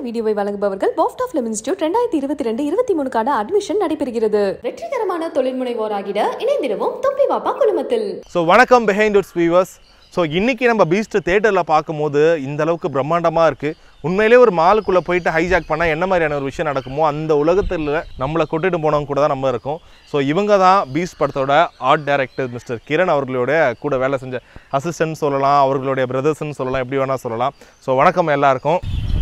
வீடியோவை வழங்குபவர்கள் பாஃப்ட் of lemon institute ரெண்டாயிரத்தி இருபத்தி ரெண்டு இருபத்தி மூணுக்கான அட்மிஷன் நடைபெறுகிறது வெற்றிகரமான தொழில் முனைவோராகிட இணைந்திடுவோம் தொப்பி வாப்பா குழுமத்தில் ஸோ வணக்கம் பிஹைண்ட் உட்ஸ் வியூவர்ஸ் ஸோ இன்றைக்கி நம்ம பீஸ்ட் தேட்டரில் பார்க்கும்போது இந்த அளவுக்கு பிரம்மாண்டமாக இருக்குது உண்மையிலே ஒரு மாலுக்குள்ளே போயிட்டு ஹைஜாக் பண்ணால் என்ன மாதிரியான ஒரு விஷயம் நடக்குமோ அந்த உலகத்தில் நம்மளை கொண்டுட்டு போனவங்க கூட தான் நம்ம இருக்கோம் ஸோ இவங்க தான் பீஸ்ட் படத்தோட ஆர்ட் டைரக்டர் மிஸ்டர் கிரண் அவர்களோட கூட வேலை செஞ்ச அசிஸ்டன்ட் சொல்லலாம் அவர்களுடைய பிரதர்ஸ்ன்னு சொல்லலாம் எப்படி வேணால் சொல்லலாம் ஸோ வணக்கம் எல்லாருக்கும்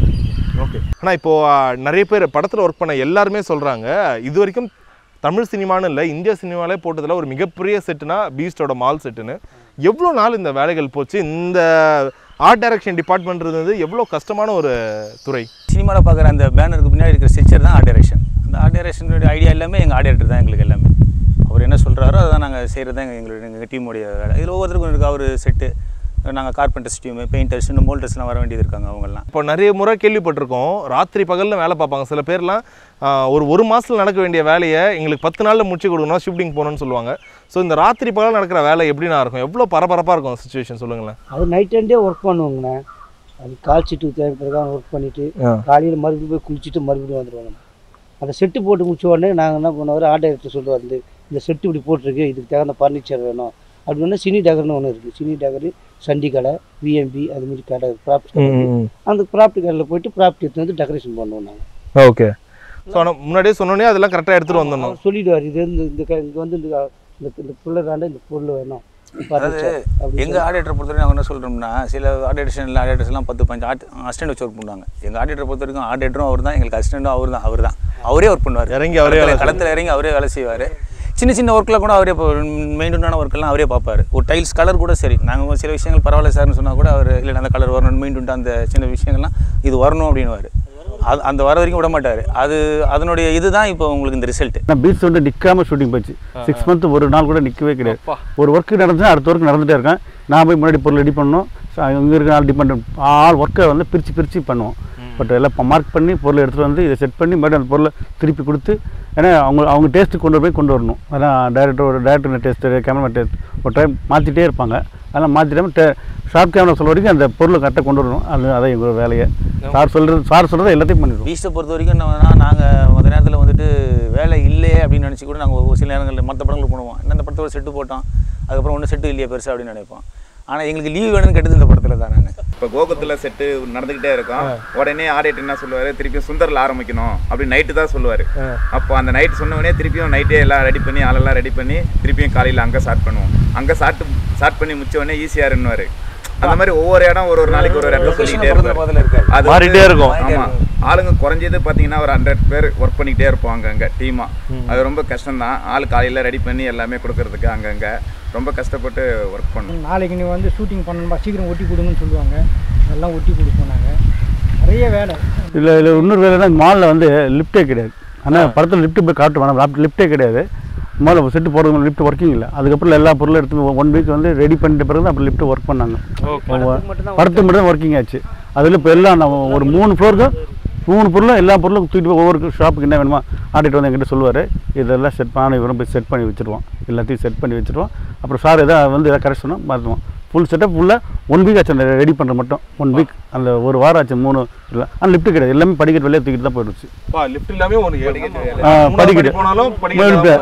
ஓகே ஆனால் இப்போது நிறைய பேர் படத்தில் ஒர்க் பண்ண எல்லாருமே சொல்கிறாங்க இது வரைக்கும் தமிழ் சினிமான்னு இல்லை இந்திய சினிமாலே போட்டதில் ஒரு மிகப்பெரிய செட்டுனா பீஸ்டோட மால் செட்டுன்னு எவ்வளோ நாள் இந்த வேலைகள் போச்சு இந்த ஆர்ட் டைரக்ஷன் டிபார்ட்மெண்ட் இருந்தது எவ்வளோ கஷ்டமான ஒரு துறை சினிமாவில் பார்க்குற அந்த பேனருக்கு பின்னாடி இருக்கிற ஸ்ட்ரக்சர் தான் ஆர்ட் டைரக்ஷன் அந்த ஆர்ட் டைரக்ஷனுடைய ஐடியா எல்லாமே எங்கள் ஆர்ட் டைரக்டர் தான் எங்களுக்கு எல்லாமே அவர் என்ன சொல்கிறாரோ அதை தான் நாங்கள் செய்கிறது தான் எங்களுடைய எங்கள் டீமுடைய வேலை இதில் ஒவ்வொருத்தருக்கும் இருக்குது அவர் செட்டு நாங்கள் கார்பெண்டர்ஸ் டீம் பெயிண்டர்ஸ் இன்னும் மோல்டர்ஸ்லாம் வர வேண்டியது இருக்காங்க அவங்கெல்லாம் இப்போ நிறைய முறை கேள்விப்பட்டிருக்கோம் ராத்திரி பகலில் வேலை பார்ப்பாங்க சில பேர்லாம் ஆஹ், ஒரு ஒரு மாதத்தில் நடக்க வேண்டிய வேலையை எங்களுக்கு பத்து நாளில் முடிச்சு கொடுக்கணும் ஷூட்டிங் போகணும்னு சொல்லுவாங்க ஸோ இந்த ராத்திரி பகல் நடக்கிற வேலை எப்படிண்ணா இருக்கும் எவ்வளோ பரபரப்பாக இருக்கும் சுச்சுவேஷன் சொல்லுங்களேன் அது நைட் அண்டே ஒர்க் பண்ணுவோங்கண்ணே அது கால் சீட்டுக்கு தேவை பிரகாரம் ஒர்க் பண்ணிவிட்டு காலையில் மறுபடியும் போய் குளிச்சுட்டு மறுபடியும் வந்துடுவாங்க அந்த செட்டு போட்டு முடிச்ச உடனே நாங்கள் என்ன பண்ணுவார் ஆர்ட் டைரக்டர் சொல்லுவார் இந்த இந்த செட்டு இப்படி போட்டிருக்கு இதுக்கு தகுந்த ஃபர்னிச்சர் வேணும் அப்படின்னு சினி டகர்னு ஒன்று இருக்குது சினி டகரு சண்டி கடை விஎம்பி அது மாதிரி கடை ப்ராப்ட் அந்த ப்ராப்பர்ட்டி கடையில் போயிட்டு ப்ராப்பர்ட்டி எடுத்து வந்து டெக்கரேஷன் பண்ணுவோம் நாங்கள் ஓகே ஸோ ஆனால் முன்னாடியே சொன்னோன்னே அதெல்லாம் கரெக்டாக எடுத்துகிட்டு வந்துடணும் அவர் சொல்லிடுவார் இது இந்த இந்த க- இங்கே வந்து இந்த இந்த இந்த பிள்ளைதாண்ட இந்த பொருள் வேணும் furniture அப்படின்னு எங்கள் ஆடிட்டரை பொறுத்த வரைக்கும் நாங்கள் என்ன சொல்கிறோம்னா சில ஆடிட்டேஷன் ஆடிட்டர்ஸ்லாம் பத்து பஞ்சு ஆர்ட் அசிஸ்டன்ட் வச்சு ஒர்க் பண்ணுவாங்க எங்கள் ஆடிட்டரை பொறுத்த வரைக்கும் ஆடிட்டரும் அவர் தான் எங்களுக்கு அசிஸ்டண்ட்டும் அவர் தான் அவர் தான் அவரே ஒர்க் பண்ணுவார் இறங்கி அவரே வேலை களத்தில் இறங்கி அவரே வேலை செய்வார் சின்ன சின்ன ஒர்க்கில் கூட அவரே மெயின்டெனான ஒர்க்கெல்லாம் அவரே பார்ப்பார் ஒரு டைல்ஸ் கலர் கூட சரி நாங்கள் சில விஷயங்கள் பரவாயில்ல சார்னு சொன்னால் கூட அவர் இல்லை அந்த கலர் வரணும் மெயின்டென் அந்த சின்ன விஷயங்கள்லாம் இது வரணும் அப்படின்னுவார் அது அந்த வர வரைக்கும் விட மாட்டார் அது அதனுடைய இதுதான் இப்போ உங்களுக்கு இந்த ரிசல்ட் நான் பீச் வந்து நிற்காம ஷூட்டிங் போச்சு சிக்ஸ் மந்த் ஒரு நாள் கூட நிற்கவே கிடையாது ஒரு ஒர்க்கு நடந்துச்சுன்னா அடுத்த ஒர்க் நடந்துகிட்டே இருக்கேன் நான் போய் முன்னாடி பொருள் ரெடி பண்ணணும் இங்கே இருக்க ஆள் டிபெண்ட் ஆள் ஒர்க்கை வந்து பிரித்து பிரித்து பண்ணுவோம் பட் எல்லாம் மார்க் பண்ணி பொருள் எடுத்துகிட்டு வந்து இதை செட் பண்ணி மறுபடியும் அந்த பொருளை திருப்பி கொடுத்து ஏன்னா அவங்க அவங்க டேஸ்ட்டு கொண்டு போய் கொண்டு வரணும் அதான் director director taste camera taste ஒரு டைம் மாற்றிட்டே இருப்பாங்க அதெல்லாம் மாற்றிட்டாமல் டே ஷார்ப் கேமரா சொல்ல வரைக்கும் அந்த பொருளை கரெக்டாக கொண்டு வரணும் அது அதான் எங்களோட வேலையை சார் சொல்கிறது சார் சொல்கிறது எல்லாத்தையும் பண்ணிடுவோம் பீச்சை பொறுத்த வரைக்கும் என்னன்னா நாங்கள் மற்ற நேரத்தில் வந்துட்டு வேலை இல்லையே அப்படின்னு நினச்சி கூட நாங்கள் ஒரு சில நேரங்களில் மற்ற படங்களுக்கு போடுவோம் என்ன இந்த படத்தை ஒரு செட்டு போட்டோம் அதுக்கப்புறம் ஒன்றும் செட்டு இல்லையே பெருசாக அப்படின்னு நினைப்போம் ஆனால் எங்களுக்கு லீவ் வேணும்னு கேட்டது இந்த படத்தில் தான் நான் இப்போ கோகுத்தில் செட்டு நடந்துக்கிட்டே இருக்கும் உடனே ஆடிட்டர் என்ன சொல்லுவார் திருப்பியும் சுந்தரில் ஆரம்பிக்கணும் அப்படி நைட்டு தான் சொல்லுவார் அப்போ அந்த நைட்டு சொன்னவொடனே திருப்பியும் நைட்டே எல்லாம் ரெடி பண்ணி ஆளெல்லாம் ரெடி பண்ணி திருப்பியும் காலையில் அங்கே ஸ்டார்ட் பண்ணுவோம் அங்கே ஸ்டார்ட் ஸ்டார்ட் பண்ணி முடிச்ச உடனே ஈஸியாக இருந்துவார் அந்த மாதிரி ஒவ்வொரு இடம் ஒரு ஒரு நாளைக்கு ஒரு ஒரு இடத்துல சொல்லிக்கிட்டே இருப்பார் முதல்ல இருக்காது அது மாறிட்டே வந்து- இருக்கும். ஆமா ஆளுங்க குறைஞ்சது பார்த்தீங்கன்னா ஒரு ஹண்ட்ரட் பேர் ஒர்க் பண்ணிக்கிட்டே இருப்பாங்க அங்கே டீமாக அது ரொம்ப கஷ்டம்தான் ஆள் காலையில் ரெடி பண்ணி எல்லாமே கொடுக்கறதுக்கு அங்கங்கே ரொம்ப கஷ்டப்பட்டு ஒர்க் பண்ணோம் நாளைக்கு நீ வந்து ஷூட்டிங் பண்ணணும்பா சீக்கிரம் ஒட்டி கொடுங்கன்னு சொல்லுவாங்க அதெல்லாம் ஒட்டி கொடுப்போம் நாங்கள் நிறைய வேலை இல்லை இல்லை இன்னொரு வேலைன்னா மாலில் வந்து லிஃப்ட்டே கிடையாது ஆனால் படத்தில் லிஃப்ட் போய் காட்டு வேணாம் லிஃப்ட்டே கிடையாது முதல்ல செட்டு போடுறது லிஃப்ட் ஒர்க்கிங் இல்லை அதுக்கப்புறம் எல்லா பொருளும் எடுத்து ஒன் வீக் வந்து ரெடி பண்ணிட்ட பிறகு தான் அப்புறம் லிஃப்ட் ஒர்க் பண்ணாங்க படத்துக்கு மட்டும் தான் ஒர்க்கிங் ஆச்சு அதில் இப்போ எல்லாம் நம்ம ஒரு மூணு ஃப்ளோருக்கு மூணு பொருளும் எல்லா பொருளும் தூக்கிட்டு போய் ஒவ்வொரு ஷாப்புக்கு என்ன வேணுமா ஆடிட்டு வந்து என்கிட்ட சொல்லுவார் இதெல்லாம் செட் பண்ணி இவரும் போய் செட் பண்ணி வச்சுருவோம் எல்லாத்தையும் செட் பண்ணி வச்சுருவோம் அப்புறம் சார் எதாவது வந்து எதாவது கரெக்ட் சொன்னால் மாற்றுவோம் ஃபுல் செட்டப் ஃபுல்லாக ஒன் வீக் ஆச்சு அந்த ரெடி பண்ணுற மட்டும் ஒன் வீக் அந்த ஒரு வாரம் ஆச்சு மூணு இல்லை ஆனால் லிஃப்ட் கிடையாது எல்லாமே படிக்கட்டு வெளியே தூக்கிட்டு தான் போயிடுச்சு லிஃப்ட் இல்லாமே ஒரு ஆ, மூணாவது படிக்கட்டு. படி போனாலும் மேல்பே-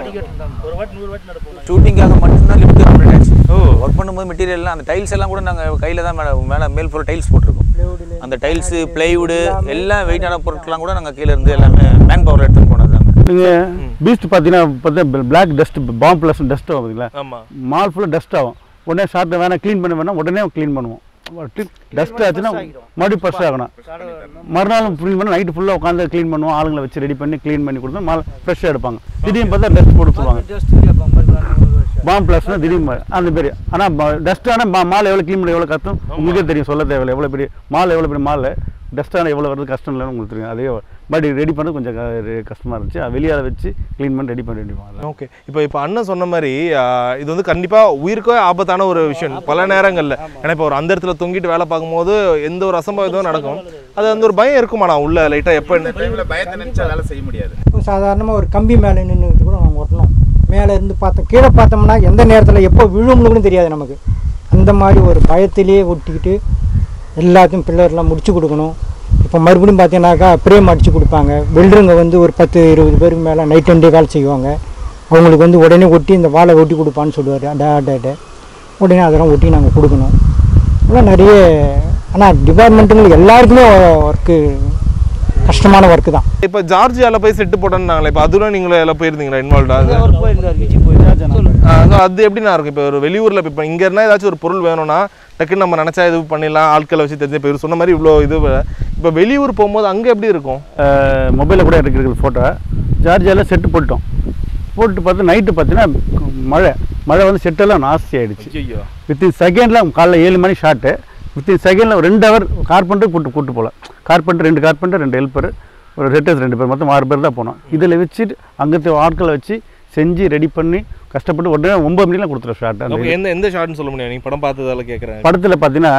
ஷூட்டிங்காக மட்டும்தான் லிஃப்ட் கம்ப்ளீட் ஆச்சு ஒர்க் பண்ணும்போது மெட்டீரியல்லாம் அந்த டைல்ஸ் எல்லாம் கூட நாங்கள் கையில் தான் மேலே மேலே மேல் ஃபுல் டைல்ஸ் போட்டிருக்கோம் அந்த டைல்ஸு பிளைவுடு எல்லாம் வெயிட்டான பொருட்கள்லாம் கூட நாங்கள் கீழே இருந்து எல்லாமே மேன் பவர் எடுத்துன்னு போனது தான் நீங்கள் பீஸ்ட் பார்த்தீங்கன்னா பார்த்தா black dust bomb plus dust ஆகும் பார்த்தீங்களா ஆமாம் மால் ஃபுல்லாக டஸ்ட் ஆகும் உடனே ஷார்ட்டை வேணால் க்ளீன் பண்ண வேணாம் உடனே க்ளீன் பண்ணுவோம் டஸ்ட் ஆச்சுன்னா மறுபடியும் ஃப்ரெஷ் ஆகணும் மறுநாள் க்ளீன் பண்ணி நைட்டு ஃபுல்லாக உட்காந்து க்ளீன் பண்ணுவோம் ஆளுங்களை வச்சு ரெடி பண்ணி க்ளீன் பண்ணி கொடுத்தா மால் ஃப்ரெஷ்ஷாக எடுப்பாங்க திடீர்னு பார்த்தா டஸ்ட் போட்டு சொல்லுவாங்க பாம் ப்ளஸ்னா திடீர்னு அந்த பெரிய ஆனால் டஸ்ட் ஆனால் மால் எவ்வளோ க்ளீன் பண்ண எவ்வளோ கஷ்டம் உங்களுக்கே தெரியும் சொல்ல தேவையில்லை எவ்வளோ பெரிய மால் எவ்வளோ பெரிய மால் டஸ்ட்டான எவ்வளோ வருது கஷ்டம் இல்லைன்னு உங்களுக்கு தெரியும் அதே பட் ரெடி பண்ணது கொஞ்சம் க- கஷ்டமா இருந்துச்சு அது வெளியால வச்சு க்ளீன் பண்ணி ரெடி பண்ணி ரெடி பண்ணலாம் ஓகே இப்போ இப்போ அண்ணன் சொன்ன மாதிரி ஆஹ், இது வந்து கண்டிப்பாக உயிருக்கே ஆபத்தான ஒரு விஷயம் பல நேரங்களில் ஏன்னா இப்போ ஒரு அந்த இடத்துல தொங்கிட்டு வேலை பார்க்கும்போது எந்த ஒரு அசம்பாவிதம் நடக்கும் அது அந்த ஒரு பயம் இருக்குமாண்ணா உள்ள லைட்டாக எப்போ இந்த டைமில் பயத்தை நினச்சா வேலை செய்ய முடியாது சாதாரணமாக ஒரு கம்பி மேலே நின்றுட்டு கூட நம்ம ஒட்டணும் மேலே இருந்து பார்த்தோம் கீழே பார்த்தோம்னா எந்த நேரத்தில் எப்போ விழும்னு கூட தெரியாது நமக்கு அந்த மாதிரி ஒரு பயத்திலேயே ஒட்டிக்கிட்டு எல்லாத்தையும் பில்லர்லாம் முடிச்சு கொடுக்கணும் இப்போ மறுபடியும் பார்த்தீங்கன்னாக்கா பிரேம் அடித்து கொடுப்பாங்க வெல்டருங்க வந்து ஒரு பத்து இருபது பேருக்கு மேலே நைட் அண்ட் டே வேலை செய்வாங்க அவங்களுக்கு வந்து உடனே ஒட்டி இந்த வாழை ஒட்டி கொடுப்பான்னு சொல்லுவார் டேட்டை உடனே அதெல்லாம் ஒட்டி நாங்கள் கொடுக்கணும் அதெல்லாம் நிறைய ஆனால் டிபார்ட்மெண்ட்டுங்களுக்கு எல்லாருக்குமே ஒர்க்கு கஷ்டமான ஒர்க்கு தான் இப்போ ஜார்ஜியால போய் செட்டு போட்டோம்னாங்களே இப்போ அதுவும் நீங்களே எல்லாம் போயிருந்தீங்களா இன்வால்வ் ஆகுது அவர் போயிருந்தார் விஜய் போயிருந்தார் ஆ, அது எப்படிண்ணா இருக்கும் இப்போ ஒரு வெளியூரில் இப்போ இங்கே இருந்தால் ஏதாச்சும் ஒரு பொருள் வேணும்னா டக்குன்னு நம்ம நினச்சா இது பண்ணிடலாம் ஆட்களை வச்சு தெரிஞ்சு இப்போ இவர் சொன்ன மாதிரி இவ்வளோ இது இப்போ வெளியூர் போகும்போது அங்கே எப்படி இருக்கும் மொபைலில் கூட இருக்கிற ஃபோட்டோ ஜார்ஜியாவில் செட்டு போட்டோம் போட்டு பார்த்து நைட்டு பார்த்தீங்கன்னா மழை மழை வந்து செட்டெல்லாம் நாஸ்தி ஆயிடுச்சு ஐயோ வித்தின் செகண்டில் காலைல ஏழு மணி ஷாட்டு வித்தின் செகண்டில் ரெண்டு ஹவர் கார்பெண்டர் கூட்டு கூட்டு போகல கார்பெண்டர் ரெண்டு கார்பெண்டர் ரெண்டு ஹெல்ப்பர் ஒரு ரெட்டர்ஸ் ரெண்டு பேர் மொத்தம் ஆறு பேர் தான் போனோம் இதில் வச்சுட்டு அங்கத்து ஆட்களை வச்சு செஞ்சு ரெடி பண்ணி கஷ்டப்பட்டு உடனே ஒம்பது மணிலாம் கொடுத்துரும் ஷார்ட் அந்த அப்போ எந்த எந்த ஷாட்னு சொல்ல முடியாது நீங்கள் படம் பார்த்ததால கேட்குறேன் படத்தில் பார்த்தீங்கன்னா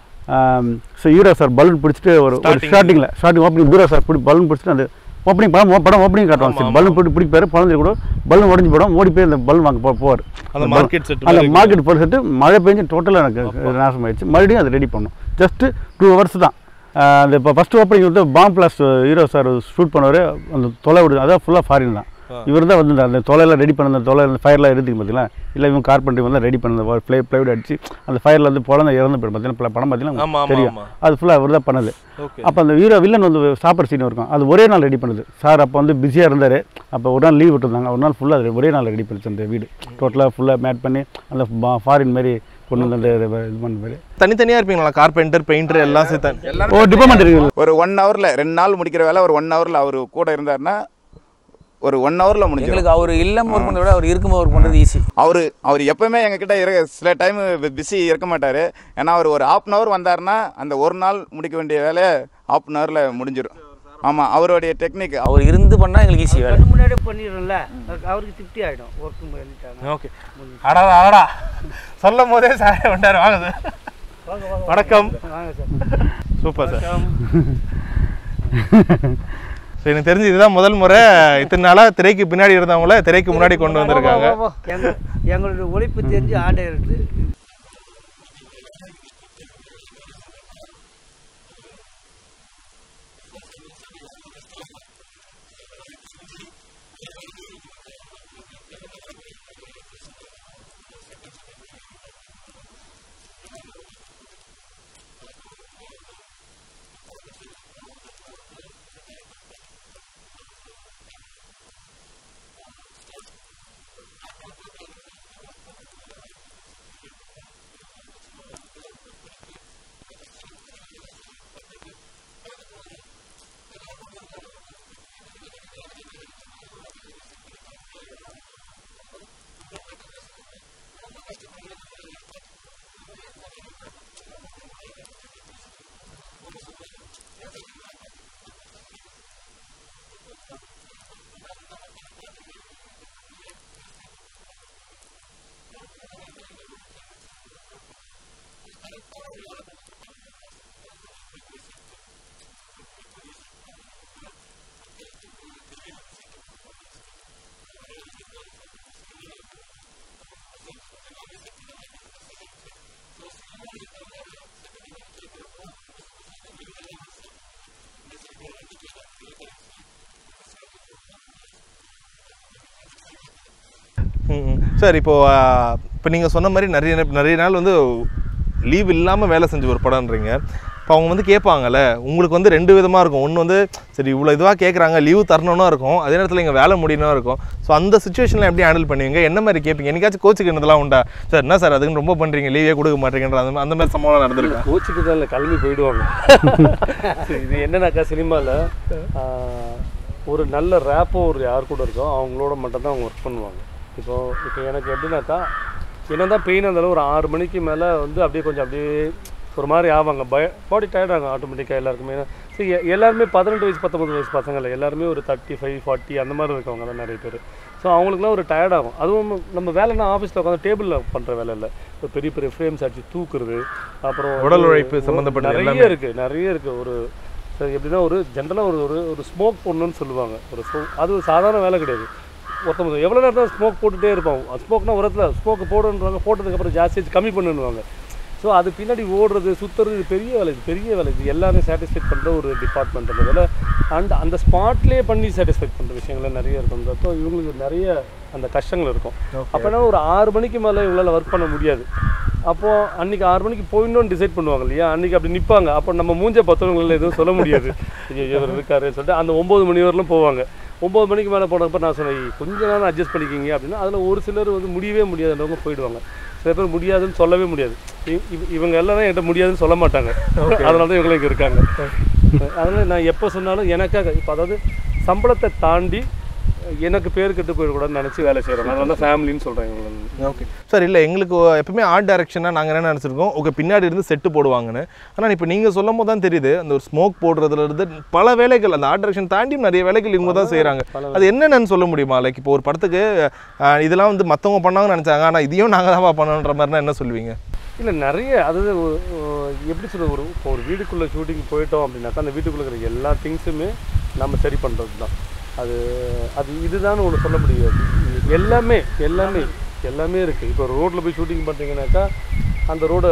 ஸோ ஹீரோ சார் பலூன் பிடிச்சிட்டு ஒரு ஒரு Starting. ஸ்டார்டிங்கில் ஸ்டார்டிங் ஓப்பனிங் ஹீரோ சார் பிடி பலூன் பிடிச்சிட்டு அந்த ஓப்பனிங் படம் படம் ஓப்பனிங் காட்டுவாங்க சார் பலூன் பிடி பிடிப்பாரு குழந்தை கூட பலூன் உடஞ்சி போடும் ஓடி போய் அந்த பலூன் வாங்க போ போவார் அந்த மார்க்கெட் செட் அந்த மார்க்கெட் போகிற செட்டு மழை பெஞ்சு டோட்டலாக எனக்கு நாசமாயிடுச்சு மறுபடியும் அதை ரெடி பண்ணோம் ஜஸ்ட்டு டூ ஹவர்ஸ் தான் ஆஹ் அந்த இப்போ ஃபஸ்ட் ஓப்பனிங் வந்து bomb blast hero sir shoot பண்ணவர் அந்த தொலை விடுது அதான் ஃபுல்லாக ஃபாரின் தான் இவர் தான் வந்து அந்த தொலையில் ரெடி பண்ண அந்த தொலை அந்த ஃபயர்லாம் எடுத்துக்கு பார்த்தீங்களா இல்லை இவங்க கார்பெண்டர் வந்து ரெடி பண்ண அந்த ப்ளே ப்ளைவுட் அடிச்சு அந்த ஃபயரில் வந்து குழந்தை இறந்து போயிடும் பார்த்தீங்கன்னா படம் ஆமா, பார்த்தீங்கன்னா ஆமா, தெரியும் ஆமா. அது ஃபுல்லாக அவர் தான் பண்ணது ஓகே அப்போ அந்த ஹீரோ வில்லன் வந்து சாப்பிட்ற சீன் இருக்கும் அது ஒரே நாள் ரெடி பண்ணுது சார் அப்போ வந்து பிஸியாக இருந்தார் அப்போ ஒரு நாள் லீவ் விட்டுருந்தாங்க ஒரு நாள் ஃபுல்லாக அது ஒரே நாள் ரெடி பண்ணிச்சு அந்த வீடு டோட்டலாக ஃபுல்லாக மேட் பண்ணி அந்த ஃபாரின் மாதிரி கொண்டு வந்து அந்த இது இது பண்ண மாதிரி தனித்தனியாக இருப்பீங்களா கார்பெண்டர் பெயிண்டர் எல்லாம் சேர்த்து ஓ டிபார்ட்மெண்ட் இருக்குது ஒரு ஒன் ஹவரில் ரெண்டு நாள் முடிக்கிற வேலை ஒரு ஒன் ஹவரில் அவர் கூட இருந்தாருன்னா ஒரு ஒன் ஹவரில் முடிஞ்சிடும் எங்களுக்கு அவர் இல்லாமல் ஒர்க் பண்ணுறத விட அவர் இருக்கும்போது ஒர்க் பண்ணுறது ஈஸி அவர் அவர் எப்பவுமே எங்ககிட்ட இருக்க சில டைம் பிஸி இருக்க மாட்டார் ஏன்னா அவர் ஒரு ஹாஃப் அன் ஹவர் வந்தாருன்னா அந்த ஒரு நாள் முடிக்க வேண்டிய வேலையை ஹாஃப் அன் ஹவரில் முடிஞ்சிடும் ஆமாம் அவருடைய டெக்னிக் அவர் இருந்து பண்ணால் எங்களுக்கு ஈஸி வேலை கண்ணு முன்னாடியே பண்ணிடுறோம்ல அவருக்கு திருப்தி ஆகிடும் ஒர்க்கு பண்ணிட்டாங்க ஓகே அடடா அடடா சொல்லும் போதே சார் வந்தார் வாங்க சார் வணக்கம் வாங்க சார் சூப்பர் சார் ஸோ எனக்கு தெரிஞ்சு இதுதான் முதல் முறை இத்தனை நாளாக திரைக்கு பின்னாடி இருந்தவங்கள திரைக்கு முன்னாடி கொண்டு வந்திருக்காங்க வா, வா, வா. எங்க எங்களுடைய உழைப்பு தெரிஞ்சு ஆர்டர் எடுத்து சார் இப்போ இப்போ நீங்கள் சொன்ன மாதிரி நிறைய நே- நிறைய நாள் வந்து லீவ் இல்லாமல் வேலை செஞ்ச ஒரு படம்ன்றீங்க இப்போ அவங்க வந்து கேட்பாங்கல்ல உங்களுக்கு வந்து ரெண்டு விதமாக இருக்கும் ஒன்று வந்து சரி இவ்வளோ இதுவாக கேட்குறாங்க லீவ் தரணும்னு இருக்கும் அதே நேரத்தில் இங்கே வேலை முடியணும் இருக்கும் ஸோ அந்த சுச்சுவேஷனில் எப்படி ஹேண்டில் பண்ணுவீங்க என்ன மாதிரி கேட்பீங்க என்னைக்காச்சும் கோச்சுக்கிறதுலாம் உண்டா சார் என்ன சார் அதுக்குன்னு ரொம்ப பண்ணுறீங்க லீவே கொடுக்க மாட்டேங்கிற அந்த அந்த மாதிரி சம்பவம் நடந்திருக்கா கோச்சுக்கு தான் இல்லை கிளம்பி போயிடுவாங்க சரி, இது என்னன்னாக்கா சினிமாவில் ஒரு நல்ல ரேப்போ ஒரு யார் கூட இருக்கோ அவங்களோட மட்டும்தான் அவங்க ஒர்க் பண்ணுவாங்க இப்போ இப்போ எனக்கு எப்படின்னாக்கா என்ன தான் பெயின் இருந்தாலும் ஒரு ஆறு மணிக்கு மேலே வந்து அப்படியே கொஞ்சம் அப்படியே ஒரு மாதிரி ஆவாங்க பய பாடி டயர்டாகும் ஆட்டோமேட்டிக்காக எல்லாருக்குமே சரி எ- எல்லாருமே பதினெட்டு வயசு பத்தொம்பது வயசு பசங்க இல்லை எல்லாருமே ஒரு தேர்ட்டி ஃபைவ் ஃபார்ட்டி அந்த மாதிரி இருக்கவங்க தான் நிறைய பேர் ஸோ அவங்களுக்குலாம் ஒரு tired ஆகும் அதுவும் நம்ம வேலைன்னா ஆஃபீஸில் உட்காந்து டேபிளில் பண்ணுற வேலை இல்லை இப்போ பெரிய பெரிய ஃப்ரேம்ஸ் அடிச்சு தூக்குறது அப்புறம் உடல் வந்து உழைப்பு சம்மந்தப்பட்ட நிறைய எல்லாமே. இருக்கு நிறைய இருக்கு ஒரு சரி, எப்படின்னா ஒரு ஜென்ரலாக ஒரு ஒரு ஒரு ஸ்மோக் போடணும்னு சொல்லுவாங்க ஒரு smoke- அது ஒரு சாதாரண வேலை கிடையாது ஒருத்தவங்க எவ்வளோ நேரம் தான் ஸ்மோக் போட்டுகிட்டே இருப்பான் ஸ்மோக்னா உரத்தில் ஸ்மோக் போடுன்றாங்க போட்டதுக்கப்புறம் ஜாஸ்தி கம்மி பண்ணுவாங்க ஸோ ஸோ அது பின்னாடி ஓடுறது சுற்றுறது இது பெரிய வேலை இது பெரிய வேலை இது எல்லாரையும் சாட்டிஸ்ஃபைட் பண்ணுற ஒரு டிபார்ட்மெண்ட்ன்றதால அண்ட் அந்த ஸ்பாட்லேயே பண்ணி சாட்டிஸ்ஃபைட் பண்ணுற விஷயங்கள் நிறைய இருக்குன்றப்போ இவங்களுக்கு நிறைய அந்த கஷ்டங்கள் இருக்கும் அப்போனா ஒரு ஆறு மணிக்கு மேலே இவங்களால ஒர்க் பண்ண முடியாது அப்போது அன்றைக்கி ஆறு மணிக்கு போயிடணும்னு டிசைட் பண்ணுவாங்க இல்லையா அன்றைக்கி அப்படி நிற்பாங்க அப்போ நம்ம மூஞ்ச பார்த்தவங்களால எதுவும் சொல்ல முடியாது ஐயோ இவர் இருக்காருன்னு சொல்லிட்டு அந்த ஒம்பது மணி வரலும் போவாங்க ஒம்பது மணிக்கு மேலே போனப்போ நான் சொன்னேன் "ஏய், கொஞ்ச நேரம் அட்ஜஸ்ட் பண்ணிக்கிங்க அப்படின்னா அதில் ஒரு சிலர் வந்து முடியவே முடியாதுன்றவங்க போயிடுவாங்க சில பேர் முடியாதுன்னு சொல்லவே முடியாது இவ- இவ- இவங்க எல்லாரும் என்கிட்ட முடியாதுன்னு சொல்ல மாட்டாங்க அதனால தான் இவங்களும் இங்கே இருக்காங்க அதனால் நான் எப்போ சொன்னாலும் எனக்காக இப்போ அதாவது சம்பளத்தை தாண்டி எனக்கு பேர் கெட்டு போயிடக்கூடாதுன்னு நினச்சி வேலை செய்கிறோம் அதனால தான் ஃபேமிலின்னு சொல்கிறேன் இவங்களை ஓகே சார் இல்லை எங்களுக்கு எப்பவுமே ஆர்ட் டைரக்ஷனாக நாங்கள் என்ன நினச்சிருக்கோம் ஓகே பின்னாடி இருந்து செட்டு போடுவாங்கன்னு ஆனால் இப்போ நீங்கள் சொல்லும் போது தான் தெரியுது அந்த ஒரு ஸ்மோக் போடுறதுல இருந்து பல வேலைகள் அந்த ஆர்ட் டைரக்ஷன் தாண்டியும் நிறைய வேலைகள் இவங்க தான் செய்கிறாங்க அது என்னென்னு சொல்ல முடியுமா லைக் இப்போ ஒரு படத்துக்கு அஹ், இதெல்லாம் வந்து மற்றவங்க பண்ணாங்கன்னு நினச்சாங்க ஆனால் இதையும் நாங்கள் தான் பண்ணணுன்ற மாதிரினா என்ன சொல்லுவீங்க இல்லை நிறைய அதாவது ஒரு- ஒரு- எப்படி சொல்றது ஒரு இப்போ ஒரு வீட்டுக்குள்ளே ஷூட்டிங் போயிட்டோம் அப்படின்னாக்கா அந்த வீட்டுக்குள்ளே இருக்கிற எல்லா திங்ஸுமே நம்ம சரி பண்ணுறது தான் அது அது இதுதான் ஒன்று சொல்ல முடியாது எல்லாமே எல்லாமே எல்லாமே இருக்குது இப்போ ரோட்டில் போய் ஷூட்டிங் பண்ணுறீங்கனாக்கா அந்த ரோடை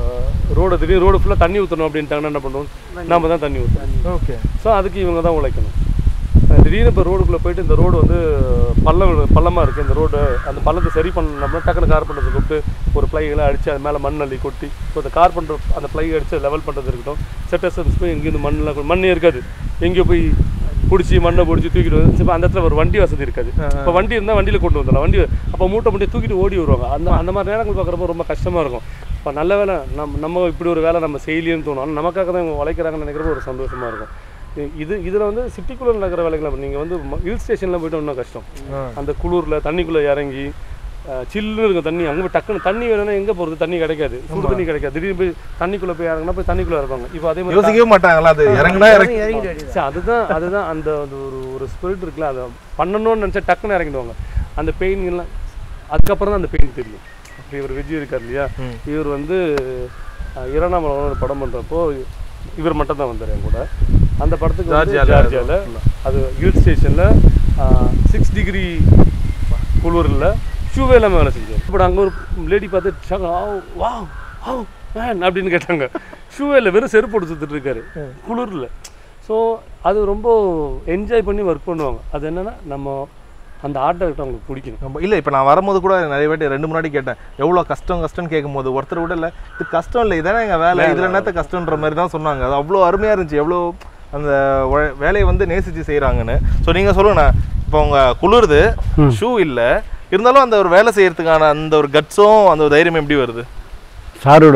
ரோடை திடீர்னு ரோடு ஃபுல்லாக தண்ணி ஊற்றணும் அப்படின்ட்டாங்கன்னா என்ன பண்ணுவோம் நாம தான் தண்ணி ஊற்றணும் ஓகே ஸோ அதுக்கு இவங்க தான் உழைக்கணும் அஹ் திடீர்னு இப்போ ரோடுக்குள்ளே போயிட்டு இந்த ரோடு வந்து பள்ளம் பள்ளமாக இருக்குது இந்த ரோடு அந்த பள்ளத்தை சரி பண்ணோம்னா டக்குனு கார் பண்ணுறது கூப்பிட்டு ஒரு பிளைகளை அடித்து அது மேலே மண் அள்ளி கொட்டி ஸோ அந்த கார் பண்ணுற அந்த பிளை அடித்து லெவல் பண்ணுறது இருக்கட்டும் செட்டர்ஸ் போய் எங்கேருந்து மண்ணெலாம் கொ- மண்ணே இருக்காது எங்கேயோ போய் பிடிச்சி மண்ணை பிடிச்சி தூக்கிட்டு வந்து இப்போ அந்த இடத்துல ஒரு வண்டி வசதி இருக்காது இப்போ வண்டி இருந்தால் வண்டியில் கொண்டு வந்துடலாம் வண்டி அப்போ மூட்டை மூட்டை தூக்கிட்டு ஓடி வருவாங்க அந்த அந்த மாதிரி நேரங்கள் பார்க்குறப்போ ரொம்ப கஷ்டமாக இருக்கும் இப்போ நல்ல வேலை நம்ம நம்ம இப்படி ஒரு வேலை நம்ம செய்யலையேன்னு தோணும் ஆனால் நமக்காக தான் இவங்க உழைக்கிறாங்கன்னு நினைக்கிறப்போ ஒரு சந்தோஷமாக இருக்கும் இ- இது இதில் வந்து சிட்டிக்குள்ளே நடக்கிற வேலைகள் நீங்கள் வந்து ஹில் ஸ்டேஷனில் போயிட்டு இன்னும் கஷ்டம் அந்த குளிரில் தண்ணிக்குள்ளே இறங்கி அஹ், சில்லுன்னு இருக்கும் தண்ணி அங்கே போய் டக்குன்னு தண்ணி வேணும்னா எங்கே போகிறது தண்ணி கிடைக்காது சுடு தண்ணி கிடைக்காது திடீர்னு போய் தண்ணிக்குள்ளே போய் இறங்கினா போய் தண்ணிக்குள்ளே இருப்பாங்க இப்போ அதே மாதிரி யோசிக்கவே மாட்டாங்களா அது இறங்குனா இறங்கி சரி அதுதான் அதுதான் அந்த அந்த ஒரு ஒரு ஸ்பிரிட் இருக்குல்ல அதை பண்ணணும்னு நினச்சா டக்குன்னு இறங்கிடுவாங்க அந்த பெயின் எல்லாம் அதுக்கப்புறம் தான் அந்த பெயின் தெரியும் இப்போ இவர் விஜய் இருக்கார் இல்லையா இவர் வந்து அஹ், இரணாமலம் ஒரு படம் பண்ணுறப்போ இவர் மட்டும் தான் வந்தார் என் கூட அந்த படத்துக்கு வந்து ஜார்ஜியால. ஜார்ஜியாவில் அது ஹில் ஸ்டேஷனில் சிக்ஸ் டிகிரி குளிரில் ஷூவே இல்லாமல் வேலை செஞ்சார் இப்போ அங்கே ஒரு லேடி பார்த்து ஷாக் வா வா மேன் அப்படின்னு கேட்டாங்க ஷூவே இல்லை வெறும் செருப்பு போட்டு சுற்றிட்டு இருக்காரு குளிரில் ஸோ அது ரொம்ப என்ஜாய் பண்ணி ஒர்க் பண்ணுவாங்க அது என்னென்னா நம்ம அந்த ஆர்ட் டைரக்டர் அவங்களுக்கு பிடிக்கணும் நம்ம இல்லை இப்போ நான் வரும்போது கூட நிறைய வாட்டி ரெண்டு முன்னாடி கேட்டேன் எவ்வளோ கஷ்டம் கஷ்டம்னு கேட்கும்போது ஒருத்தர் கூட இல்லை இது கஷ்டம் இல்லை இதானே எங்கள் வேலை இதில் என்னத்த கஷ்டம்ன்ற மாதிரி தான் சொன்னாங்க அது அவ்வளோ அருமையாக இருந்துச்சு எவ்வளோ அந்த உழ- வேலையை வந்து நேசித்து செய்கிறாங்கன்னு ஸோ நீங்கள் சொல்லுங்கண்ணா இப்போ அவங்க குளிருது ஷூ இல்லை இருந்தாலும் அந்த ஒரு வேலை செய்யறதுக்கான அந்த ஒரு கட்ஸும் அந்த ஒரு தைரியம் எப்படி வருது சாரோட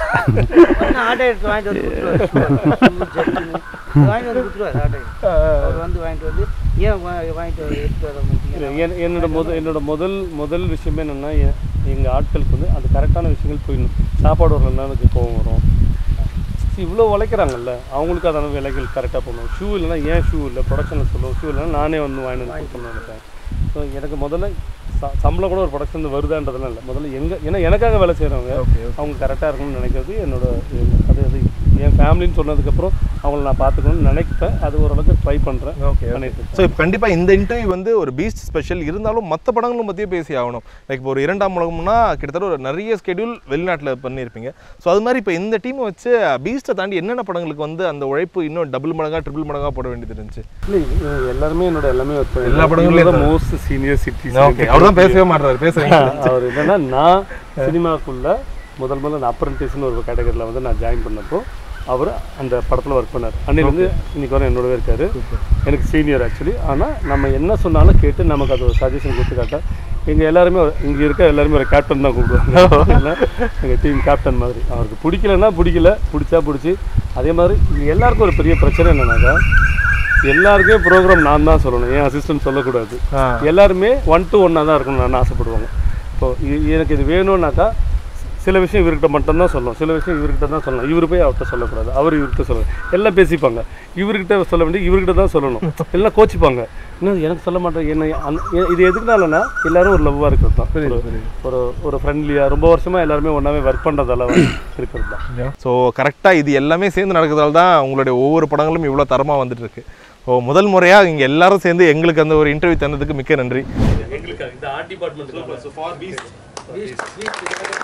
ஆட்டோ எடுத்து வாங்கிட்டு வந்து கொடுத்துருவாரு வாங்கிட்டு வந்து கொடுத்துருவாரு ஆட்டோ அவர் வந்து வாங்கிட்டு வந்து ஏன் வா- வாங்கிட்டு வந்து எடுத்து வர இல்லை, மாட்டீங்க என்- என்னோட முதல் என்னோட முதல் முதல் விஷயமே என்னென்னா எங்கள் ஆட்களுக்கு வந்து அந்த கரெக்டான விஷயங்கள் போயிடணும் சாப்பாடு வரலன்னா எனக்கு கோவம் வரும் See, இவ்வளோ உழைக்கிறாங்கல்ல அவங்களுக்கு அதான விலைகள் கரெக்டாக போகணும் ஷூ இல்லைன்னா ஏன் ஷூ இல்லை ப்ரொடக்ஷனில் சொல்லுவோம் ஷூ இல்லைன்னா நானே வந்து வாங்கிட்டு வந்து கொடுக்கணும்னு நினைப்பேன் ஸோ எனக்கு முதல்ல ச- சம்பளம் கூட ஒரு ப்ரொடக்ஷன் வருதான்றதுலாம் இல்லை முதல்ல எங்க ஏன்னா எனக்காக வேலை செய்கிறவங்க அவங்க கரெக்டாக இருக்கணும்னு நினைக்கிறது என்னோட இது. அது அது என் ஃபேமிலின்னு சொன்னதுக்கப்புறம் அவங்கள நான் பார்த்துக்கணும்னு நினைப்பேன் அது ஓரளவுக்கு ட்ரை பண்ணுறேன் பண்ணிட்டு இருக்கேன். ஸோ இப்போ கண்டிப்பாக இந்த இன்டர்வியூ வந்து ஒரு பீஸ்ட் ஸ்பெஷல் இருந்தாலும் மற்ற படங்களும் பற்றியே பேசி ஆகணும் லைக் இப்போ ஒரு இரண்டாம் உலகம்னா கிட்டத்தட்ட ஒரு நிறைய ஸ்கெடியூல் வெளிநாட்டில் பண்ணியிருப்பீங்க ஸோ அது மாதிரி இப்போ இந்த டீமை வச்சு பீஸ்ட்டை தாண்டி என்னென்ன படங்களுக்கு வந்து அந்த உழைப்பு இன்னும் டபுள் மடங்கா ட்ரிபிள் மடங்கா போட வேண்டியது இருந்துச்சு இல்லை இது எல்லாருமே என்னோட எல்லாமே ஒர்க் பண்ணி எல்லா படங்கள்லயும் மோஸ்ட் சீனியர் சிட்டி ஓகே அவர் தான் பேசவே மாட்டாரு பேசுறீங்க அவர் என்னன்னா நான் சினிமாக்குள்ள முதல் முதல்ல அந்த அப்ரண்டிஸ்னு ஒரு கேட்டகரியில் வந்து நான் ஜாயின் பண்ணப்போ அவர் அந்த படத்தில் ஒர்க் பண்ணார் அன்னையிலேருந்து இன்னைக்கு வரை என்னோடவே இருக்காரு எனக்கு சீனியர் ஆக்சுவலி ஆனால் நம்ம என்ன சொன்னாலும் கேட்டு நமக்கு அது ஒரு சஜஷன் கொடுத்து காட்டா எங்கள் எல்லாருமே இங்கே இருக்க எல்லாருமே ஒரு கேப்டன் தான் கூப்பிடுவாங்க எங்கள் டீம் கேப்டன் மாதிரி அவருக்கு பிடிக்கலன்னா பிடிக்கல பிடிச்சா பிடிச்சி அதே மாதிரி இங்க எல்லாருக்கும் ஒரு பெரிய பிரச்சனை என்னன்னாக்கா எல்லாருக்குமே ப்ரோக்ராம் நான் தான் சொல்லணும் என் அசிஸ்டன்ட் சொல்லக்கூடாது எல்லாருமே ஒன் டு ஒன்னாக தான் இருக்கணும்னு நான் ஆசைப்படுவாங்க இப்போ இ- எனக்கு இது வேணும்னாக்கா சில விஷயம் இவர்கிட்ட மட்டும்தான் சொல்லணும் சில விஷயம் இவர்கிட்ட தான் சொல்லணும் இவர் போய் அவர்கிட்ட சொல்லக்கூடாது அவர் இவர்கிட்ட சொல்லணும் எல்லாம் பேசிப்பாங்க இவர்கிட்ட சொல்ல வேண்டிய இவர்கிட்ட தான் சொல்லணும் எல்லாம் கோச்சிப்பாங்க இன்னும் எனக்கு சொல்ல மாட்டேன் என்ன அந்த- எ- இது எதுக்குனாலனா எல்லாரும் ஒரு லவ்வாக இருக்கிறது தான் ஒரு- ஒரு ஒரு ஃப்ரெண்ட்லியாக ரொம்ப வருஷமாக எல்லாருமே ஒன்றாவே ஒர்க் பண்ணுறதால இருக்கிறது தான் ஸோ கரெக்டாக இது எல்லாமே சேர்ந்து நடக்கிறதால தான் உங்களுடைய ஒவ்வொரு படங்களும் இவ்வளோ தரமாக வந்துட்டு இருக்கு ஸோ முதல் முறையாக இங்கே எல்லாரும் சேர்ந்து எங்களுக்கு அந்த ஒரு இன்டர்வியூ தந்ததுக்கு மிக்க நன்றி எங்களுக்கு இந்த ஆர்ட் டிபார்ட்மெண்ட்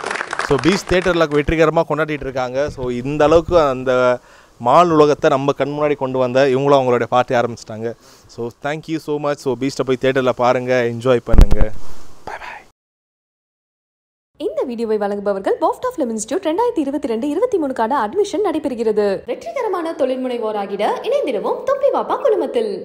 ஸோ பீச் தேட்டரில் வெற்றிகரமாக கொண்டாடிட்டு இருக்காங்க ஸோ இந்த அளவுக்கு அந்த மால் உலகத்தை நம்ம கண் முன்னாடி கொண்டு வந்த இவங்களும் அவங்களுடைய பார்ட்டி ஆரம்பிச்சிட்டாங்க so thank you so much so பீச்சில் போய் தேட்டரில் பாருங்கள் என்ஜாய் பண்ணுங்கள் இந்த வீடியோவை வழங்குபவர்கள் பாஃப்ட் ஆஃப் இன்ஸ்டியூட் ரெண்டாயிரத்தி இருபத்தி ரெண்டு இருபத்தி மூணுக்கான அட்மிஷன் நடைபெறுகிறது வெற்றிகரமான தொழில் முனைவோராகிட இணைந்திடவும் தொப்பி வாப்பா குழுமத்தில்